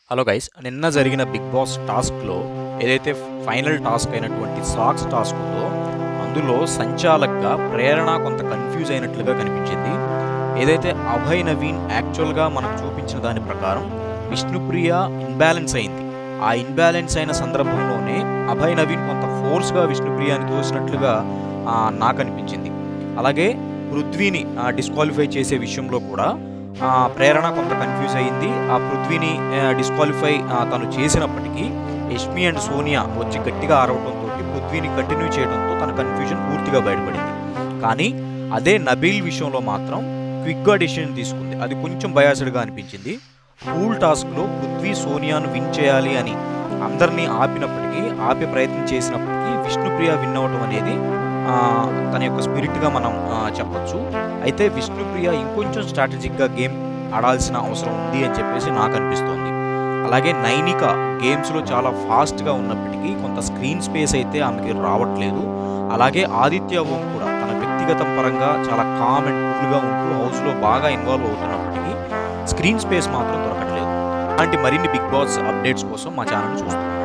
hello guys నిన్న జరిగిన big Boss టాస్క్లో ఏదైతే ఫైనల్ టాస్క్ అయినటువంటి సాక్స్ టాస్క్ ఉందో అందులో సంచాలక్గా ప్రేరణ కొంత కన్ఫ్యూజ్ అయినట్లుగా కనిపించింది ఏదైతే అభయ్ నవీన్ యాక్చువల్గా మనకు చూపించిన దాని ప్రకారం విష్ణుప్రియ ఇన్బ్యాలెన్స్ అయింది ఆ ఇన్బ్యాలెన్స్ అయిన సందర్భంలోనే అభయ్ నవీన్ కొంత ఫోర్స్గా విష్ణుప్రియని తోసినట్లుగా ఆ, నాకు అనిపించింది అలాగే పృథ్వీని డిస్క్వాలిఫై చేసే విషయంలో కూడా ఆ, ప్రేరణ కొంత కన్ఫ్యూజ్ అయ్యింది ఆ పృథ్వీని డిస్క్వాలిఫై తను చేసినప్పటికీ యష్మి అండ్ సోనియా వచ్చి గట్టిగా ఆరవడంతో పృథ్వీని కంటిన్యూ చేయడంతో తన కన్ఫ్యూజన్ పూర్తిగా బయటపడింది కానీ అదే నబీల్ విషయంలో మాత్రం క్విక్గా డెసిషన్ తీసుకుంది అది కొంచెం బయాస్డ్గా అనిపించింది పూల్ టాస్క్లో పృథ్వీ సోనియాను విన్ చేయాలి అని అందరినీ ఆపినప్పటికీ ఆపే ప్రయత్నం చేసినప్పటికీ విష్ణుప్రియ విన్ అవటం అనేది ఆ, తన యొక్క స్పిరిట్గా మనం ఆ, చెప్పొచ్చు అయితే విష్ణుప్రియ ఇంకొంచెం స్ట్రాటజిక్గా గేమ్ ఆడాల్సిన అవసరం ఉంది అని చెప్పేసి నాకు అనిపిస్తోంది అలాగే నైనిక గేమ్స్లో చాలా ఫాస్ట్గా ఉన్నప్పటికీ కొంత స్క్రీన్ స్పేస్ అయితే ఆమెకి రావట్లేదు అలాగే ఆదిత్య ఓం కూడా తన వ్యక్తిగత పరంగా చాలా కామ్ అండ్ కూల్గా ఉంటూ హౌస్లో బాగా ఇన్వాల్వ్ అవుతున్నప్పటికీ స్క్రీన్ స్పేస్ మాత్రం దొరకట్లేదు అలాంటి మరిన్ని బిగ్ బాస్ అప్డేట్స్ కోసం మా ఛానల్ చూస్తున్నాం